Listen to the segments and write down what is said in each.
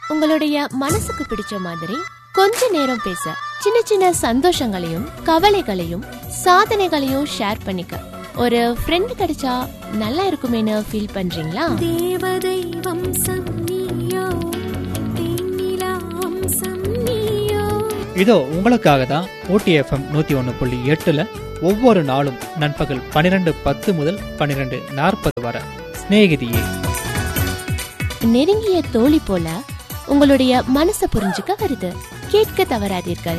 உங்களுடைய மனசுக்கு பிடிச்ச மாதிரி கொஞ்ச நேரம் பேச சின்ன சின்ன சந்தோஷங்களையும் கவலைகளையும் சாதனைகளையும் ஷேர் பண்ணிக்க ஒரு ஃப்ரெண்ட் கிடைச்சா நல்லா இருக்குமேனு ஃபீல் பண்றீங்களா தேவதை வம்சம் நீயோ தேனிலா வம்சம் நீயோ இதோ உங்களுக்காக தான் ஓடிஎஃப்எம் நூற்றி ஒன்று புள்ளி எட்டில் ஒவ்வொரு நாளும் நண்பகல் பன்னிரெண்டு பத்து முதல் பன்னிரெண்டு நாற்பது வரை சிநேகிதியே நெருங்கிய தோழி போல உங்களுடைய மனசை புரிஞ்சுக்க வருது கேட்க தவறாதீர்கள்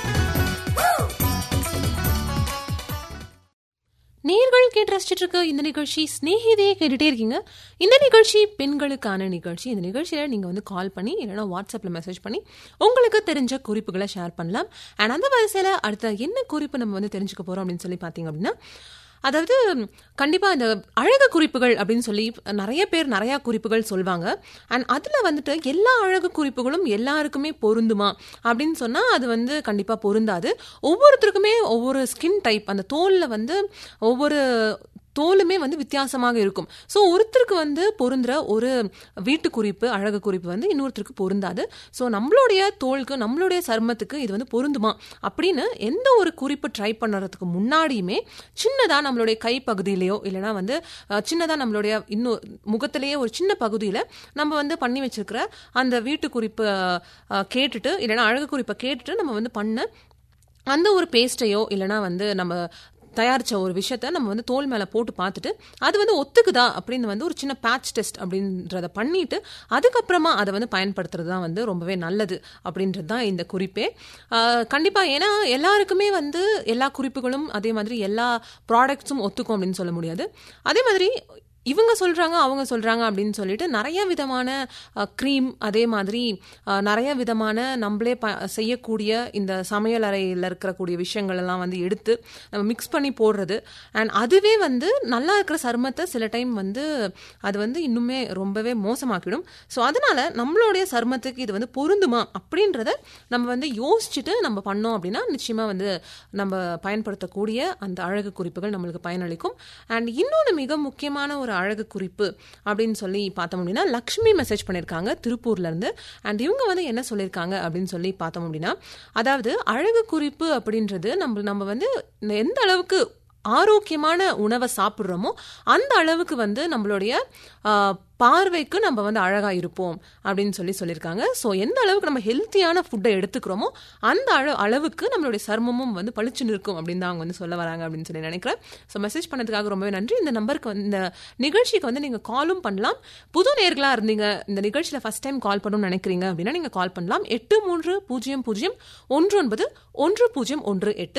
நேர்கள் கேட்டு ரசிச்சிட்டு இருக்க இந்த நிகழ்ச்சி ஸ்நேகிதையே கேட்டுட்டே இருக்கீங்க இந்த நிகழ்ச்சி பெண்களுக்கான நிகழ்ச்சி இந்த நிகழ்ச்சியில் நீங்கள் வந்து கால் பண்ணி இல்லைனா வாட்ஸ்அப்பில் மெசேஜ் பண்ணி உங்களுக்கு தெரிஞ்ச குறிப்புகளை ஷேர் பண்ணலாம் அண்ட் அந்த வரிசையில் அடுத்த என்ன குறிப்பு நம்ம வந்து தெரிஞ்சுக்க போகிறோம் அப்படின்னு சொல்லி பார்த்தீங்க அப்படின்னா அதாவது கண்டிப்பாக இந்த அழகு குறிப்புகள் அப்படின்னு சொல்லி நிறைய பேர் நிறையா குறிப்புகள் சொல்லுவாங்க அண்ட் அதில் வந்துட்டு எல்லா அழகு குறிப்புகளும் எல்லாருக்குமே பொருந்துமா அப்படின்னு சொன்னால் அது வந்து கண்டிப்பாக பொருந்தாது ஒவ்வொருத்தருக்குமே ஒவ்வொரு ஸ்கின் டைப் அந்த தோலில் வந்து ஒவ்வொரு தோலுமே வந்து வித்தியாசமாக இருக்கும் ஸோ ஒருத்தருக்கு வந்து பொருந்துற ஒரு வீட்டு குறிப்பு அழகு குறிப்பு வந்து இன்னொருத்தருக்கு பொருந்தாது ஸோ நம்மளுடைய தோலுக்கு நம்மளுடைய சருமத்துக்கு இது வந்து பொருந்துமா அப்படின்னு எந்த ஒரு குறிப்பு ட்ரை பண்ணுறதுக்கு முன்னாடியுமே சின்னதாக நம்மளுடைய கை பகுதியிலையோ இல்லைனா வந்து சின்னதாக நம்மளுடைய இன்னும் முகத்திலேயே ஒரு சின்ன பகுதியில் நம்ம வந்து பண்ணி வச்சிருக்கிற அந்த வீட்டு குறிப்பை அஹ், கேட்டுட்டு இல்லைனா அழகு குறிப்பை கேட்டுட்டு நம்ம வந்து பண்ண அந்த ஒரு பேஸ்ட்டையோ இல்லைனா வந்து நம்ம தயாரித்த ஒரு விஷயத்த நம்ம வந்து தோல் மேலே போட்டு பார்த்துட்டு அது வந்து ஒத்துக்குதா அப்படின்னு வந்து ஒரு சின்ன பேட்ச் டெஸ்ட் அப்படின்றத பண்ணிட்டு அதுக்கப்புறமா அதை வந்து பயன்படுத்துறது தான் வந்து ரொம்பவே நல்லது அப்படின்றது தான் இந்த குறிப்பே கண்டிப்பாக ஏன்னா எல்லாருக்குமே வந்து எல்லா குறிப்புகளும் அதே மாதிரி எல்லா ப்ராடக்ட்ஸும் ஒத்துக்கும் அப்படின்னு சொல்ல முடியாது அதே மாதிரி இவங்க சொல்கிறாங்க அவங்க சொல்கிறாங்க அப்படின்னு சொல்லிட்டு நிறைய விதமான க்ரீம் அதே மாதிரி அஹ், நிறைய விதமான நம்மளே ப செய்யக்கூடிய இந்த சமையல் அறையில் இருக்கக்கூடிய விஷயங்கள் எல்லாம் வந்து எடுத்து நம்ம மிக்ஸ் பண்ணி போடுறது அண்ட் அதுவே வந்து நல்லா இருக்கிற சருமத்தை சில டைம் வந்து அது வந்து இன்னுமே ரொம்பவே மோசமாக்கிடும் ஸோ அதனால நம்மளுடைய சருமத்துக்கு இது வந்து பொருந்துமா அப்படின்றத நம்ம வந்து யோசிச்சுட்டு நம்ம பண்ணோம் அப்படின்னா நிச்சயமாக வந்து நம்ம பயன்படுத்தக்கூடிய அந்த அழகு குறிப்புகள் நம்மளுக்கு பயனளிக்கும் அண்ட் இன்னொன்று மிக முக்கியமான ஒரு அழகு குறிப்பு அப்படின்னு சொல்லி பார்த்தோம் அப்படின்னா லக்ஷ்மி மெசேஜ் பண்ணியிருக்காங்க திருப்பூர்ல இருந்து அண்ட் இவங்க வந்து என்ன சொல்லியிருக்காங்க அப்படின்னு சொல்லி பார்த்தோம் அப்படின்னா அதாவது அழகு குறிப்பு அப்படின்றது நம்ம நம்ம வந்து எந்த அளவுக்கு ஆரோக்கியமான உணவை சாப்பிட்றோமோ அந்த அளவுக்கு வந்து நம்மளுடைய ஆ, பார்வைக்கு நம்ம வந்து அழகா இருப்போம் அப்படின்னு சொல்லி சொல்லியிருக்காங்க ஸோ எந்த அளவுக்கு நம்ம ஹெல்த்தியான ஃபுட்டை எடுத்துக்கிறோமோ அந்த அள அளவுக்கு நம்மளுடைய சர்மமும் வந்து பளிச்சுன்னு இருக்கும் அப்படின்னு தான் அவங்க வந்து சொல்ல வராங்க அப்படின்னு சொல்லி நினைக்கிறேன் ஸோ மெசேஜ் பண்ணதுக்காக ரொம்பவே நன்றி இந்த நம்பருக்கு வந்து இந்த நிகழ்ச்சிக்கு வந்து நீங்கள் காலும் பண்ணலாம் புது நேர்களாக இருந்தீங்க இந்த நிகழ்ச்சியில் ஃபஸ்ட் டைம் கால் பண்ணணும்னு நினைக்கிறீங்க அப்படின்னா நீங்கள் கால் பண்ணலாம் எட்டு மூன்று பூஜ்ஜியம் பூஜ்ஜியம் ஒன்று ஒன்பது ஒன்று பூஜ்ஜியம் ஒன்று எட்டு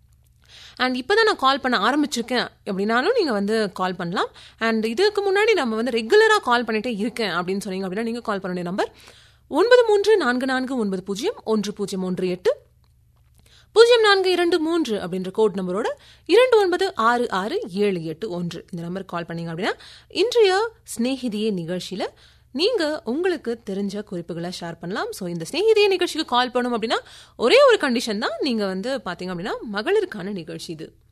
அண்ட் இப்போ தான் நான் கால் பண்ண ஆரம்பிச்சிருக்கேன் அப்படின்னாலும் நீங்கள் வந்து கால் பண்ணலாம் அண்ட் இதுக்கு முன்னாடி நம்ம வந்து ரெகுலராக கால் பண்ணிட்டே இருக்கேன் அப்படின்னு சொன்னீங்க அப்படின்னா நீங்கள் கால் பண்ண வேண்டிய நம்பர் ஒன்பது மூன்று நான்கு நான்கு ஒன்பது பூஜ்ஜியம் ஒன்று பூஜ்ஜியம் ஒன்று எட்டு பூஜ்ஜியம் நான்கு இரண்டு மூன்று அப்படின்ற கோட் நம்பரோட இரண்டு ஒன்பது ஆறு ஆறு ஏழு எட்டு ஒன்று இந்த நம்பருக்கு கால் பண்ணீங்க அப்படின்னா இன்றைய ஸ்நேகிதியே நிகழ்ச்சியில் நீங்கள் உங்களுக்கு தெரிஞ்ச குறிப்புகளை ஷேர் பண்ணலாம் ஸோ இந்த ஸ்நேகிதியே நிகழ்ச்சிக்கு கால் பண்ணும் அப்படின்னா ஒரே ஒரு கண்டிஷன் தான் நீங்கள் வந்து பார்த்தீங்க அப்படின்னா மகளிருக்கான நிகழ்ச்சி இது